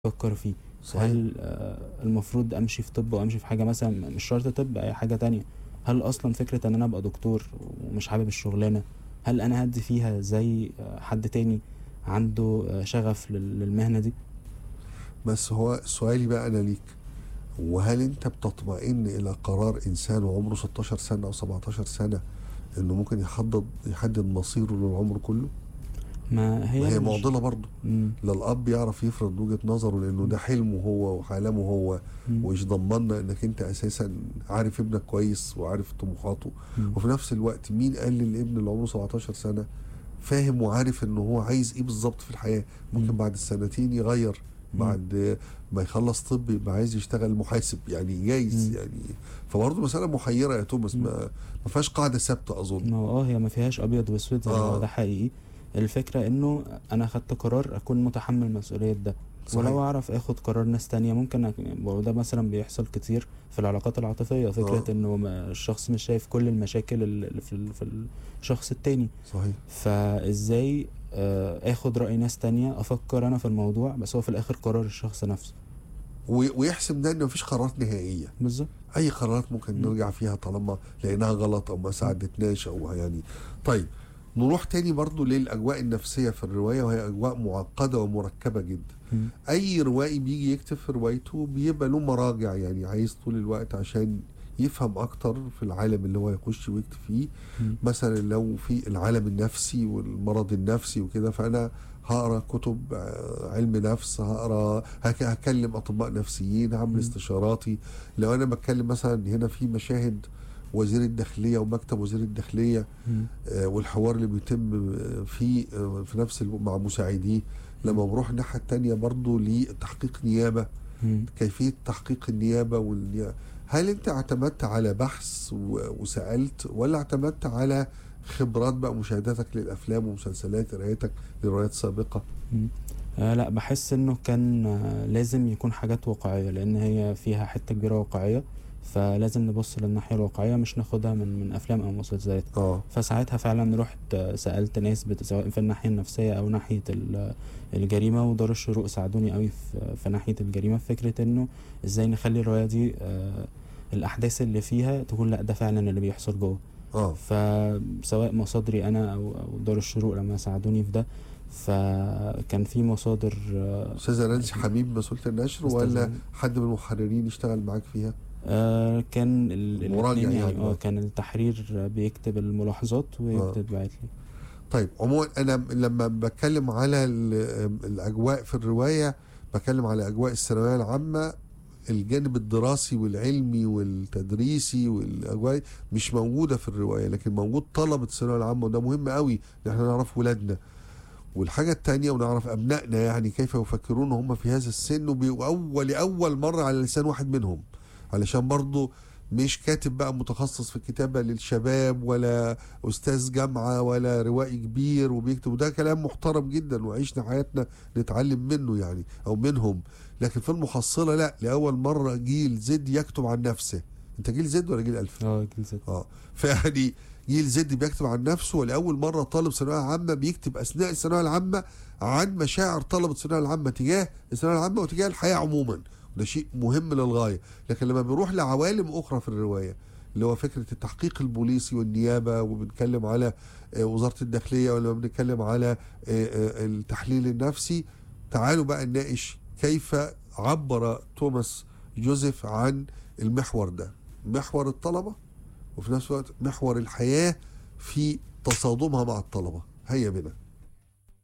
بفكر فيه صحيح هل آه، المفروض امشي في طب وامشي في حاجه مثلا مش شرط طب اي حاجه تانية هل اصلا فكره ان انا ابقى دكتور ومش حابب الشغلانه هل انا هدي فيها زي آه، حد تاني عنده آه، شغف لل- للمهنه دي بس هو سؤالي بقى انا ليك وهل انت بتطمئن الى قرار انسان وعمره 16 سنه او 17 سنه انه ممكن يحدد يحدد مصيره للعمر كله؟ ما هي وهي مش- معضله برضه مم، لا الاب يعرف يفرض وجهه نظره لانه ده حلمه هو وحلمه هو مم، وايش ضمننا انك انت اساسا عارف ابنك كويس وعارف طموحاته مم. وفي نفس الوقت مين قال للابن اللي عمره 17 سنه فاهم وعارف انه هو عايز ايه بالظبط في الحياه ممكن مم. بعد السنتين يغير مم. بعد ما يخلص طب يبقى عايز يشتغل محاسب يعني جايز مم. يعني فبرضه مساله محيره يا توماس مم. ما ما فيهاش قاعده ثابته اظن ما هو اه هي ما فيهاش ابيض واسود زي ما آه. هو ده حقيقي الفكره انه انا خدت قرار اكون متحمل مسؤوليه ده صحيح. ولو اعرف اخد قرار ناس تانية ممكن أك- وده مثلا بيحصل كتير في العلاقات العاطفيه فكره آه. انه ما- الشخص مش شايف كل المشاكل اللي في ال- في الشخص التاني صحيح فازاي آه، اخد راي ناس تانية افكر انا في الموضوع بس هو في الاخر قرار الشخص نفسه و- ويحسب ده انه مفيش قرارات نهائيه بالظبط اي قرارات ممكن مم. نرجع فيها طالما لقيناها غلط او ما ساعدتناش او يعني طيب نروح تاني برضو للاجواء النفسيه في الروايه وهي اجواء معقده ومركبه جدا مم. اي روائي بيجي يكتب في روايته بيبقى له مراجع يعني عايز طول الوقت عشان يفهم اكتر في العالم اللي هو يخش ويكتب فيه مم. مثلا لو في العالم النفسي والمرض النفسي وكده فانا هقرا كتب آه، علم نفس هقرا هك- هكلم اطباء نفسيين هعمل مم. استشاراتي لو انا بتكلم مثلا هنا في مشاهد وزير الداخليه ومكتب وزير الداخليه مم. آه، والحوار اللي بيتم آه، فيه آه، في نفس الو- مع مساعديه لما بروح الناحيه التانيه برضو لتحقيق نيابه مم. كيفيه تحقيق النيابه والنيابة. هل انت اعتمدت على بحث و- وسالت ولا اعتمدت على خبرات بقى مشاهداتك للافلام ومسلسلات قرايتك لروايات سابقه مم. آه لا بحس انه كان آه لازم يكون حاجات واقعية لان هي فيها حتة كبيرة واقعية فلازم نبص للناحية الواقعية مش ناخدها من من افلام او مسلسلات اه فساعتها فعلا رحت آه، سألت ناس بت- سواء في الناحية النفسية او ناحية ال- الجريمة ودار الشروق ساعدوني قوي في, في ناحية الجريمة في فكرة انه ازاي نخلي الرواية دي آه الاحداث اللي فيها تكون لا ده فعلا اللي بيحصل جوه اه فسواء مصادري انا او او دار الشروق لما ساعدوني في ده فكان في مصادر آه، استاذه نانسي حبيب مسؤوله النشر أستاذة- ولا حد من المحررين اشتغل معاك فيها آه، كان ال- مراجع الاتنين يعني. يعني اه كان التحرير بيكتب الملاحظات ويكتب بعت لي طيب عموما انا لما بتكلم على ال- الاجواء في الروايه بتكلم على اجواء الثانويه العامه الجانب الدراسي والعلمي والتدريسي والاجواء مش موجوده في الروايه لكن موجود طلبه الثانويه العامه وده مهم قوي ان احنا نعرف ولادنا والحاجه الثانيه ونعرف ابنائنا يعني كيف يفكرون هم في هذا السن وأول لاول مره على لسان واحد منهم علشان برضه مش كاتب بقى متخصص في الكتابة للشباب ولا أستاذ جامعة ولا روائي كبير وبيكتب وده كلام محترم جدا وعيشنا حياتنا نتعلم منه يعني أو منهم لكن في المحصلة لا لأول مرة جيل زد يكتب عن نفسه أنت جيل زد ولا جيل ألف؟ اه جلسة اه فيعني جيل زد بيكتب عن نفسه ولاول مره طالب ثانويه عامه بيكتب اثناء الثانويه العامه عن مشاعر طلبه الثانويه العامه تجاه الثانويه العامه وتجاه الحياه عموما وده شيء مهم للغايه لكن لما بيروح لعوالم اخرى في الروايه اللي هو فكره التحقيق البوليسي والنيابه وبنتكلم على آه، وزاره الداخليه ولما بنتكلم على آه، آه، التحليل النفسي تعالوا بقى نناقش كيف عبر توماس جوزيف عن المحور ده محور الطلبه وفي نفس الوقت محور الحياة في تصادمها مع الطلبة هيا بنا